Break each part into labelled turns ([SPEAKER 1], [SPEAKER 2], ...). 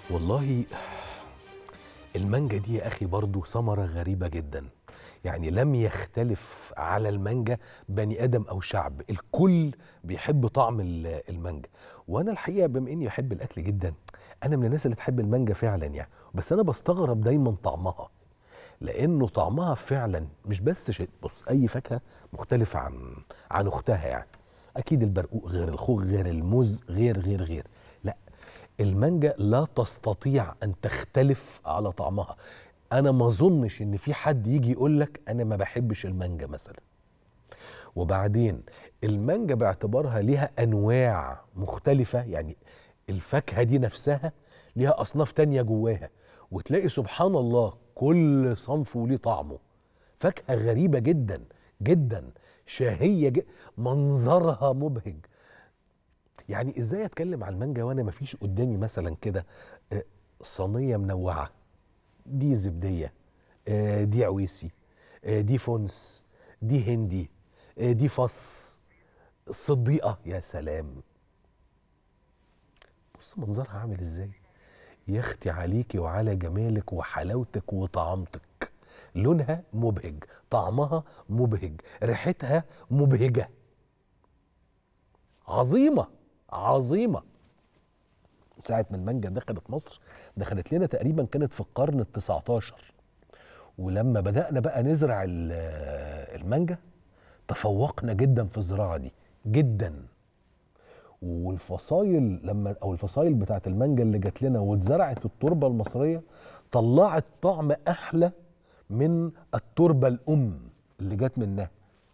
[SPEAKER 1] والله المانجا دي يا اخي برضو ثمره غريبه جدا يعني لم يختلف على المانجا بني ادم او شعب الكل بيحب طعم ال- المانجا وانا الحقيقه بما اني بحب الاكل جدا انا من الناس اللي تحب المانجا فعلا يعني بس انا بستغرب دايما طعمها لانه طعمها فعلا مش بس شيء بص اي فاكهه مختلفه عن عن اختها يعني اكيد البرقوق غير الخوخ غير الموز غير غير غير لا المانجا لا تستطيع ان تختلف على طعمها انا ما اظنش ان في حد يجي يقول لك انا ما بحبش المانجا مثلا وبعدين المانجا باعتبارها ليها انواع مختلفه يعني الفاكهه دي نفسها ليها اصناف تانية جواها وتلاقي سبحان الله كل صنف وليه طعمه فاكهه غريبه جدا جدا شهيه جدا منظرها مبهج يعني ازاي اتكلم على المانجا وانا مفيش قدامي مثلا كده آه، صينيه منوعه دي زبديه آه، دي عويسي آه، دي فونس دي هندي آه، دي فص صديقه يا سلام بص منظرها عامل ازاي يختي عليكي وعلى جمالك وحلاوتك وطعامتك لونها مبهج طعمها مبهج ريحتها مبهجه عظيمه عظيمه ساعة ما المانجا دخلت مصر دخلت لنا تقريبا كانت في القرن ال 19 ولما بدأنا بقى نزرع ال- المانجا تفوقنا جدا في الزراعة دي جدا والفصايل لما او الفصايل بتاعت المانجا اللي جات لنا واتزرعت في التربه المصريه طلعت طعم احلى من التربه الام اللي جات منها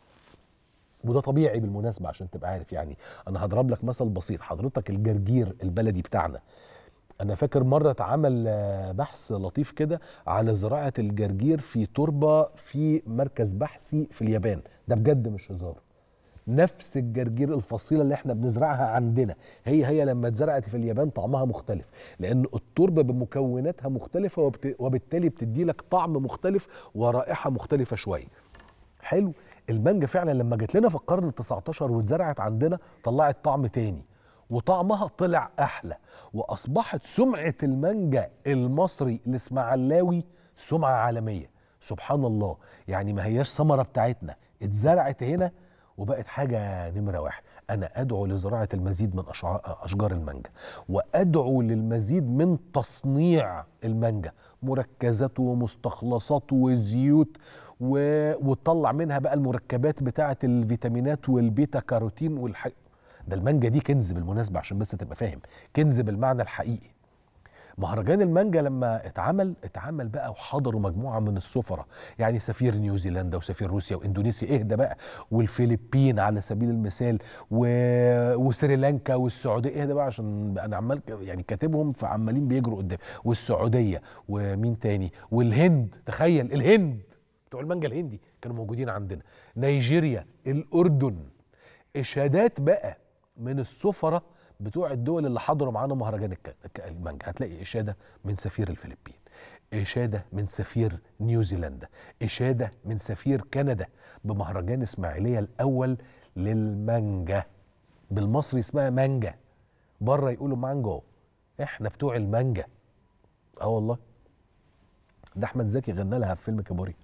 [SPEAKER 1] وده طبيعي بالمناسبه عشان تبقى عارف يعني انا هضرب لك مثل بسيط حضرتك الجرجير البلدي بتاعنا انا فاكر مره اتعمل آه، بحث لطيف كده على زراعه الجرجير في تربه في مركز بحثي في اليابان ده بجد مش هزار نفس الجرجير الفصيله اللي احنا بنزرعها عندنا هي هي لما اتزرعت في اليابان طعمها مختلف لان التربه بمكوناتها مختلفه وبت- وبالتالي بتدي لك طعم مختلف ورائحه مختلفه شويه حلو المانجا فعلا لما جت لنا في القرن ال 19 واتزرعت عندنا طلعت طعم تاني وطعمها طلع احلى واصبحت سمعه المانجا المصري الاسماعيلاوي سمعه عالميه سبحان الله يعني ما هياش ثمره بتاعتنا اتزرعت هنا وبقت حاجه نمره واحد انا ادعو لزراعه المزيد من أشع- اشجار المانجا وادعو للمزيد من تصنيع المانجا مركزاته ومستخلصاته وزيوت و... وتطلع منها بقى المركبات بتاعه الفيتامينات والبيتا كاروتين والح... ده المانجا دي كنز بالمناسبه عشان بس تبقى فاهم كنز بالمعنى الحقيقي مهرجان المانجا لما اتعمل اتعمل بقى وحضروا مجموعه من السفراء يعني سفير نيوزيلندا وسفير روسيا واندونيسيا اهدى بقى والفلبين على سبيل المثال و... وسريلانكا والسعوديه اهدى بقى عشان انا عمال ك- يعني كاتبهم فعمالين بيجروا قدام والسعوديه ومين تاني والهند تخيل الهند بتوع المانجا الهندي كانوا موجودين عندنا نيجيريا الاردن اشادات بقى من السفراء بتوع الدول اللي حضروا معانا مهرجان الك- الك- المانجا هتلاقي اشاده من سفير الفلبين اشاده من سفير نيوزيلندا اشاده من سفير كندا بمهرجان اسماعيليه الاول للمانجا بالمصري اسمها مانجا بره يقولوا مانجو احنا بتوع المانجا اه والله ده احمد زكي غنى لها في فيلم كابوري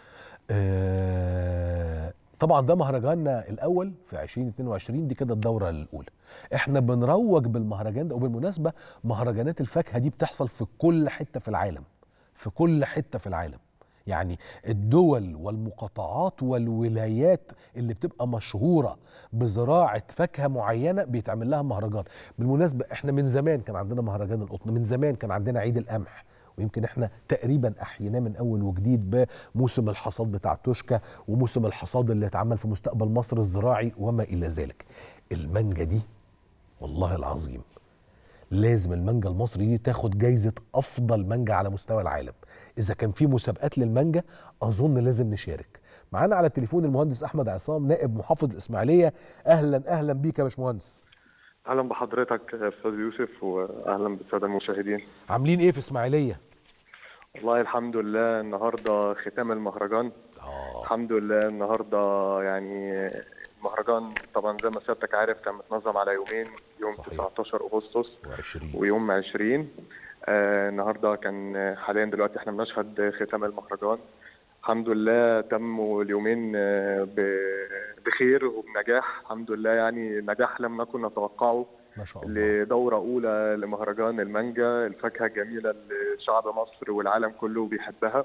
[SPEAKER 1] آه، طبعا ده مهرجاننا الاول في 2022 دي كده الدوره الاولى احنا بنروج بالمهرجان ده وبالمناسبه مهرجانات الفاكهه دي بتحصل في كل حته في العالم في كل حته في العالم يعني الدول والمقاطعات والولايات اللي بتبقى مشهوره بزراعه فاكهه معينه بيتعمل لها مهرجان بالمناسبه احنا من زمان كان عندنا مهرجان القطن من زمان كان عندنا عيد القمح ويمكن احنا تقريبا احييناه من اول وجديد بموسم الحصاد بتاع توشكا وموسم الحصاد اللي اتعمل في مستقبل مصر الزراعي وما الى ذلك المانجا دي والله العظيم لازم المانجا المصري دي تاخد جايزه افضل مانجا على مستوى العالم اذا كان في مسابقات للمانجا اظن لازم نشارك معانا على التليفون المهندس احمد عصام نائب محافظ الاسماعيليه اهلا اهلا بيك يا باشمهندس
[SPEAKER 2] اهلا بحضرتك يا استاذ يوسف واهلا بالساده المشاهدين
[SPEAKER 1] عاملين ايه في اسماعيليه
[SPEAKER 2] والله الحمد لله النهارده ختام المهرجان
[SPEAKER 1] اه
[SPEAKER 2] الحمد لله النهارده يعني المهرجان طبعا زي ما سيادتك عارف كان متنظم على يومين يوم
[SPEAKER 1] صحيح.
[SPEAKER 2] 19 اغسطس
[SPEAKER 1] و20
[SPEAKER 2] ويوم 20 آه، النهارده كان حاليا دلوقتي احنا بنشهد ختام المهرجان الحمد لله تموا اليومين آه، ب- بخير وبنجاح الحمد لله يعني نجاح لم نكن نتوقعه
[SPEAKER 1] ما شاء الله
[SPEAKER 2] لدورة أولى لمهرجان المانجا الفاكهة الجميلة اللي شعب مصر والعالم كله بيحبها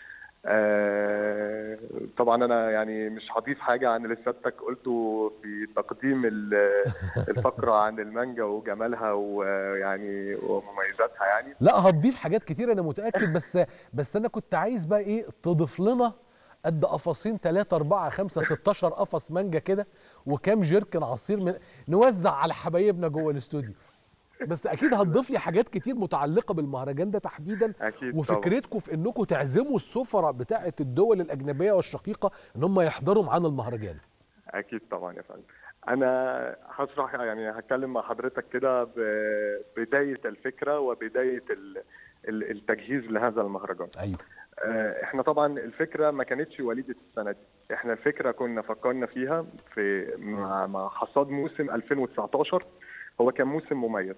[SPEAKER 2] آه، طبعا أنا يعني مش هضيف حاجة عن اللي سيادتك قلته في تقديم ال- الفقرة عن المانجا وجمالها ويعني ومميزاتها يعني
[SPEAKER 1] لا هتضيف حاجات كتير انا متاكد بس بس انا كنت عايز بقى ايه تضيف لنا قد قفصين 3 4 5 16 قفص مانجا كده وكام جيركن عصير من نوزع على حبايبنا جوه الاستوديو بس اكيد هتضيف لي حاجات كتير متعلقه بالمهرجان ده تحديدا
[SPEAKER 2] أكيد طبعا
[SPEAKER 1] وفكرتكم في انكم تعزموا السفراء بتاعه الدول الاجنبيه والشقيقه ان هم يحضروا معانا المهرجان
[SPEAKER 2] أكيد طبعا يا فندم أنا هشرح يعني هتكلم مع حضرتك كده ببداية الفكرة وبداية ال- ال- التجهيز لهذا المهرجان
[SPEAKER 1] ايوه
[SPEAKER 2] آه، احنا طبعا الفكره ما كانتش وليده السنه دي احنا الفكره كنا فكرنا فيها في مع, مع حصاد موسم 2019 هو كان موسم مميز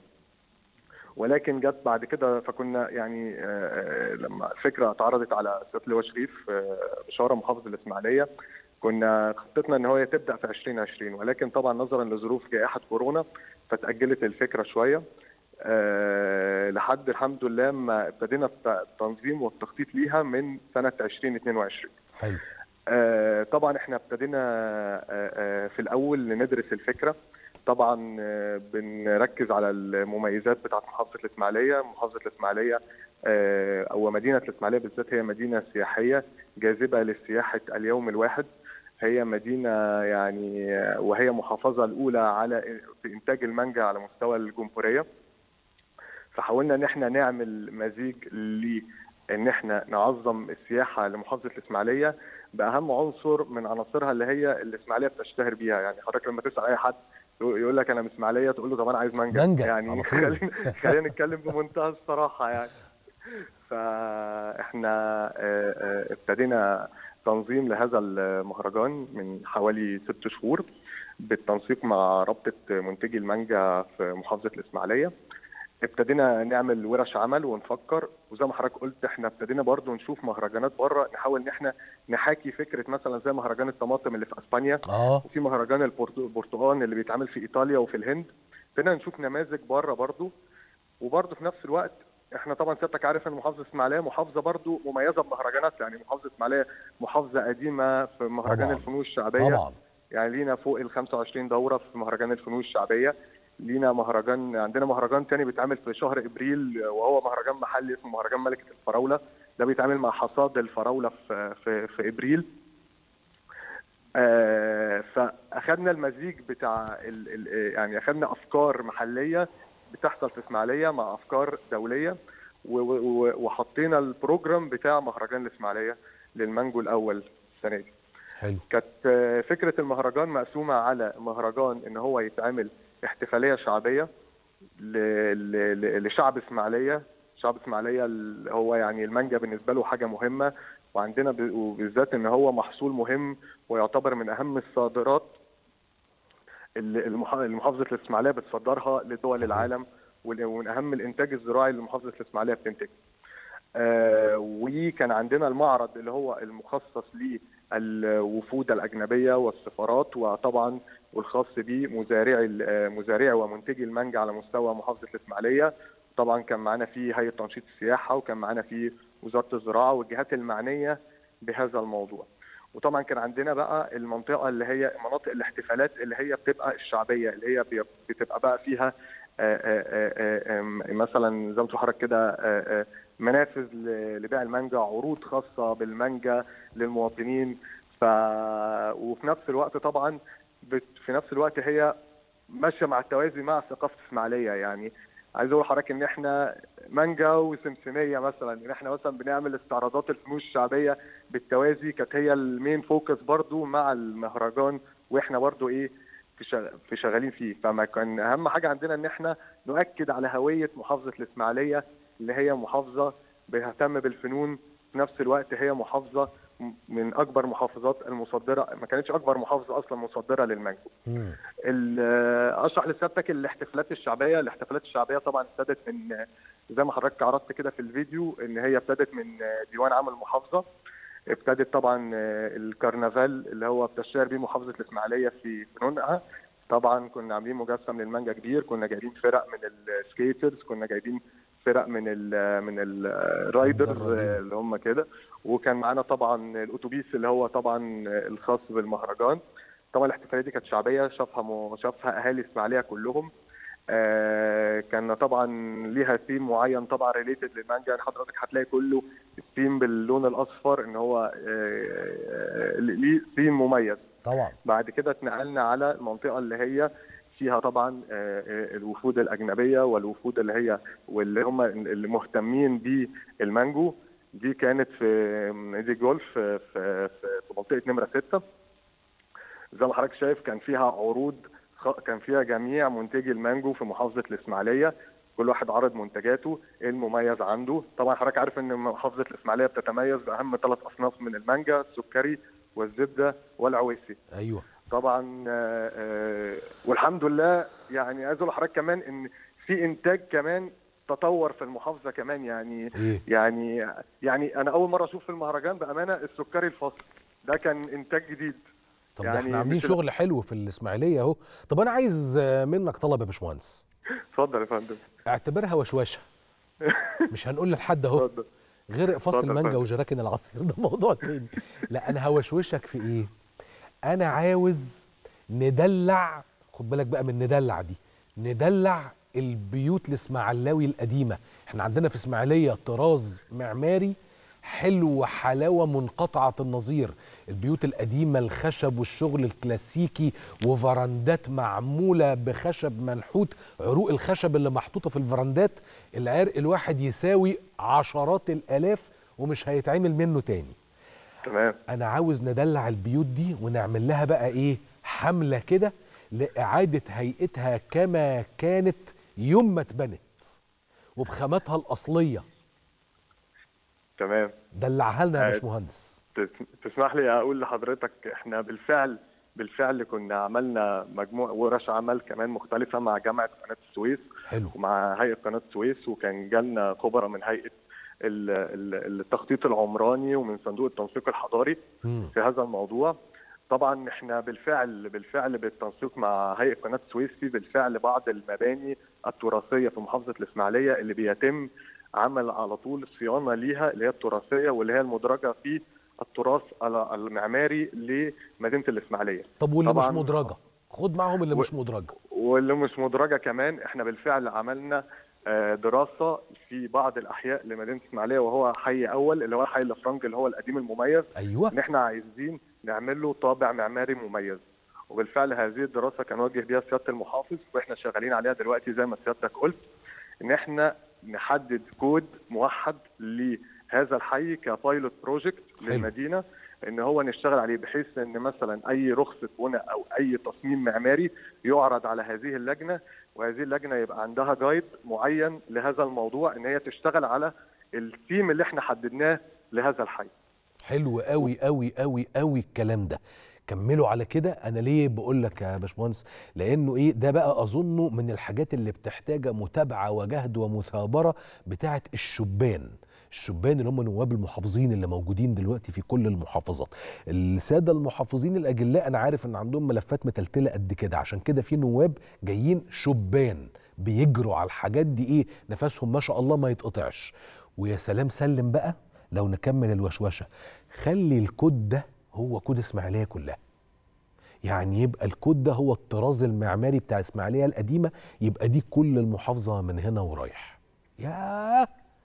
[SPEAKER 2] ولكن جت بعد كده فكنا يعني آه، آه، لما الفكره اتعرضت على سياده اللواء شريف آه، بشاره محافظ الاسماعيليه كنا خطتنا ان هو تبدا في 2020 ولكن طبعا نظرا لظروف جائحه كورونا فتاجلت الفكره شويه آه، لحد الحمد لله ما ابتدينا الت- التنظيم والتخطيط ليها من سنه 2022
[SPEAKER 1] حلو
[SPEAKER 2] آه، طبعا احنا ابتدينا آه، آه، في الاول ندرس الفكره طبعا آه، بنركز على المميزات بتاعت محافظه الاسماعيليه محافظه الاسماعيليه آه، او مدينه الاسماعيليه بالذات هي مدينه سياحيه جاذبه للسياحه اليوم الواحد هي مدينه يعني آه، وهي محافظه الاولى على في انتاج المانجا على مستوى الجمهوريه فحاولنا ان احنا نعمل مزيج ل ان احنا نعظم السياحه لمحافظه الاسماعيليه باهم عنصر من عناصرها اللي هي الاسماعيليه بتشتهر بيها يعني حضرتك لما تسال اي حد يقول لك انا من اسماعيليه تقول له طب انا عايز مانجا
[SPEAKER 1] مانجا على
[SPEAKER 2] يعني
[SPEAKER 1] طول.
[SPEAKER 2] خلينا خلينا نتكلم بمنتهى الصراحه يعني فاحنا آه، آه، ابتدينا تنظيم لهذا المهرجان من حوالي ست شهور بالتنسيق مع رابطه منتجي المانجا في محافظه الاسماعيليه ابتدينا نعمل ورش عمل ونفكر وزي ما حضرتك قلت احنا ابتدينا برضو نشوف مهرجانات بره نحاول ان احنا نحاكي فكره مثلا زي مهرجان الطماطم اللي في اسبانيا
[SPEAKER 1] اه
[SPEAKER 2] وفي مهرجان البرت- البرتقال اللي بيتعمل في ايطاليا وفي الهند ابتدينا نشوف نماذج بره برضو وبرضو في نفس الوقت احنا طبعا سيادتك عارف ان محافظه اسماعيليه محافظه برضو مميزه بمهرجانات يعني محافظه اسماعيليه محافظه قديمه في مهرجان
[SPEAKER 1] طبعاً.
[SPEAKER 2] الفنون الشعبيه
[SPEAKER 1] طبعا
[SPEAKER 2] يعني لينا فوق ال 25 دوره في مهرجان الفنون الشعبيه لينا مهرجان عندنا مهرجان تاني بيتعمل في شهر ابريل وهو مهرجان محلي اسمه مهرجان ملكه الفراوله ده بيتعمل مع حصاد الفراوله في في, في ابريل آه فاخدنا المزيج بتاع ال ال يعني اخدنا افكار محليه بتحصل في اسماعيليه مع افكار دوليه و- و- وحطينا البروجرام بتاع مهرجان الاسماعيليه للمانجو الاول السنه دي
[SPEAKER 1] حلو
[SPEAKER 2] كانت آه، فكره المهرجان مقسومه على مهرجان ان هو يتعمل احتفاليه شعبيه ل- ل- ل- لشعب اسماعيليه شعب اسماعيليه ال- هو يعني المانجا بالنسبه له حاجه مهمه وعندنا ب- وبالذات ان هو محصول مهم ويعتبر من اهم الصادرات اللي المح- المحافظه الاسماعيليه بتصدرها لدول
[SPEAKER 1] صحيح.
[SPEAKER 2] العالم وال- ومن اهم الانتاج الزراعي اللي محافظه الاسماعيليه بتنتج آه، وكان عندنا المعرض اللي هو المخصص للوفود الاجنبيه والسفارات وطبعا والخاص به مزارعي ال- آه، مزارعي ومنتجي المانجا على مستوى محافظه الاسماعيليه طبعا كان معانا فيه هيئه تنشيط السياحه وكان معانا فيه وزاره الزراعه والجهات المعنيه بهذا الموضوع وطبعا كان عندنا بقى المنطقه اللي هي مناطق الاحتفالات اللي هي بتبقى الشعبيه اللي هي بي- بتبقى بقى فيها آه، آه، آه، آه، آم، مثلا زي ما تقول حضرتك كده آه، آه، منافذ ل- لبيع المانجا عروض خاصه بالمانجا للمواطنين ف وفي نفس الوقت طبعا بت... في نفس الوقت هي ماشيه مع التوازي مع ثقافه اسماعيليه يعني عايز اقول لحضرتك ان احنا مانجا وسمسميه مثلا ان احنا مثلا بنعمل استعراضات الفنون الشعبيه بالتوازي كانت هي المين فوكس برضو مع المهرجان واحنا برضو ايه في شغ... في شغالين فيه فما كان اهم حاجه عندنا ان احنا نؤكد على هويه محافظه الاسماعيليه اللي هي محافظه بتهتم بالفنون في نفس الوقت هي محافظه من اكبر محافظات المصدره ما كانتش اكبر محافظه اصلا مصدره للمانجو
[SPEAKER 1] مم.
[SPEAKER 2] ال- اشرح لسيادتك الاحتفالات الشعبيه الاحتفالات الشعبيه طبعا ابتدت من زي ما حضرتك عرضت كده في الفيديو ان هي ابتدت من ديوان عام المحافظه ابتدت طبعا الكرنفال اللي هو بتشتهر بيه محافظه الاسماعيليه في فنونها طبعا كنا عاملين مجسم للمانجا كبير كنا جايبين فرق من السكيترز كنا جايبين فرق من ال من الرايدرز
[SPEAKER 1] المدربين.
[SPEAKER 2] اللي هم كده وكان معانا طبعا الاتوبيس اللي هو طبعا الخاص بالمهرجان طبعا الاحتفاليه دي كانت شعبيه شافها م... شافها اهالي اسماعيليه كلهم آه كان طبعا ليها ثيم معين طبعا ريليتد للمانجا يعني حضرتك هتلاقي كله الثيم باللون الاصفر ان هو آه آه ليه ثيم مميز
[SPEAKER 1] طبعا
[SPEAKER 2] بعد كده اتنقلنا على المنطقه اللي هي فيها طبعا آه، آه، الوفود الاجنبيه والوفود اللي هي واللي هم اللي مهتمين بالمانجو دي كانت في نادي جولف في في في منطقه نمره 6 زي ما حضرتك شايف كان فيها عروض خ- كان فيها جميع منتجي المانجو في محافظه الاسماعيليه كل واحد عرض منتجاته ايه المميز عنده طبعا حضرتك عارف ان محافظه الاسماعيليه بتتميز باهم ثلاث اصناف من المانجا السكري والزبده والعويسي
[SPEAKER 1] ايوه
[SPEAKER 2] طبعا آه، آه، والحمد لله يعني عايز اقول لحضرتك كمان ان في انتاج كمان تطور في المحافظه كمان يعني
[SPEAKER 1] ايه
[SPEAKER 2] يعني يعني انا اول مره اشوف في المهرجان بامانه السكري الفاصل ده كان انتاج جديد
[SPEAKER 1] طب ده
[SPEAKER 2] يعني
[SPEAKER 1] احنا عاملين
[SPEAKER 2] مش-
[SPEAKER 1] شغل حلو في الاسماعيليه اهو طب انا عايز آه، منك طلب يا باشمهندس
[SPEAKER 2] اتفضل يا فندم
[SPEAKER 1] اعتبرها وشوشه مش هنقول لحد اهو
[SPEAKER 2] اتفضل
[SPEAKER 1] غير اقفاص
[SPEAKER 2] اتفضل
[SPEAKER 1] المانجا
[SPEAKER 2] فندم.
[SPEAKER 1] وجراكن العصير ده موضوع تاني لا انا هوشوشك في ايه انا عاوز ندلع خد بالك بقى من ندلع دي ندلع البيوت الاسماعيلاوي القديمه احنا عندنا في اسماعيليه طراز معماري حلو حلاوه منقطعه النظير البيوت القديمه الخشب والشغل الكلاسيكي وفراندات معموله بخشب منحوت عروق الخشب اللي محطوطه في الفراندات العرق الواحد يساوي عشرات الالاف ومش هيتعمل منه تاني
[SPEAKER 2] تمام
[SPEAKER 1] انا عاوز ندلع البيوت دي ونعمل لها بقى ايه حمله كده لاعاده هيئتها كما كانت يوم ما اتبنت وبخاماتها الاصليه
[SPEAKER 2] تمام
[SPEAKER 1] دلعها لنا يا
[SPEAKER 2] آه،
[SPEAKER 1] باشمهندس
[SPEAKER 2] تس- تسمح لي اقول لحضرتك احنا بالفعل بالفعل كنا عملنا مجموعه ورش عمل كمان مختلفه مع جامعه قناه السويس
[SPEAKER 1] حلو
[SPEAKER 2] ومع هيئه قناه السويس وكان جالنا خبراء من هيئه ال- ال- التخطيط العمراني ومن صندوق التنسيق الحضاري
[SPEAKER 1] مم.
[SPEAKER 2] في هذا الموضوع طبعا احنا بالفعل بالفعل بالتنسيق مع هيئه قناه السويس في بالفعل بعض المباني التراثيه في محافظه الاسماعيليه اللي بيتم عمل على طول صيانه ليها اللي هي التراثيه واللي هي المدرجه في التراث ال- المعماري لمدينه الاسماعيليه
[SPEAKER 1] طب واللي مش
[SPEAKER 2] طبعاً.
[SPEAKER 1] مدرجه خد معاهم اللي
[SPEAKER 2] و-
[SPEAKER 1] مش مدرجه
[SPEAKER 2] واللي مش مدرجه كمان احنا بالفعل عملنا آه، دراسه في بعض الاحياء لمدينه الاسماعيليه وهو حي اول اللي هو حي الافرنج اللي هو القديم المميز
[SPEAKER 1] ايوه
[SPEAKER 2] ان احنا عايزين نعمل له طابع معماري مميز وبالفعل هذه الدراسه كان وجه بيها سياده المحافظ واحنا شغالين عليها دلوقتي زي ما سيادتك قلت ان احنا نحدد كود موحد لهذا الحي كبايلوت بروجكت
[SPEAKER 1] حلو.
[SPEAKER 2] للمدينه ان هو نشتغل عليه بحيث ان مثلا اي رخصه بناء او اي تصميم معماري يعرض على هذه اللجنه وهذه اللجنه يبقى عندها جايد معين لهذا الموضوع ان هي تشتغل على الثيم اللي احنا حددناه لهذا الحي
[SPEAKER 1] حلو قوي قوي قوي قوي الكلام ده كملوا على كده انا ليه بقول لك يا باشمهندس لانه ايه ده بقى اظنه من الحاجات اللي بتحتاج متابعه وجهد ومثابره بتاعه الشبان الشبان اللي هم نواب المحافظين اللي موجودين دلوقتي في كل المحافظات الساده المحافظين الاجلاء انا عارف ان عندهم ملفات متلتله قد كده عشان كده في نواب جايين شبان بيجروا على الحاجات دي ايه نفسهم ما شاء الله ما يتقطعش ويا سلام سلم بقى لو نكمل الوشوشه خلي الكود ده هو كود اسماعيليه كلها يعني يبقى الكود ده هو الطراز المعماري بتاع اسماعيليه القديمه يبقى دي كل المحافظه من هنا ورايح ياه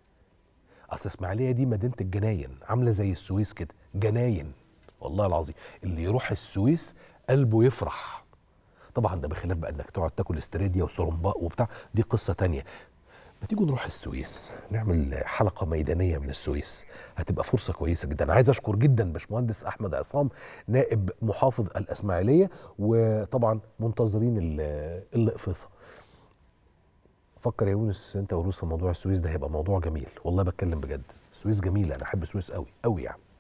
[SPEAKER 1] اصل اسماعيليه دي مدينه الجناين عامله زي السويس كده جناين والله العظيم اللي يروح السويس قلبه يفرح طبعا ده بخلاف بقى انك تقعد تاكل استريديا وسرمباء وبتاع دي قصه تانية ما تيجوا نروح السويس نعمل حلقه ميدانيه من السويس هتبقى فرصه كويسه جدا عايز اشكر جدا باشمهندس احمد عصام نائب محافظ الاسماعيليه وطبعا منتظرين ال- الاقفاصه فكر يا يونس انت وروس في موضوع السويس ده هيبقى موضوع جميل والله بتكلم بجد السويس جميله انا احب السويس قوي قوي يعني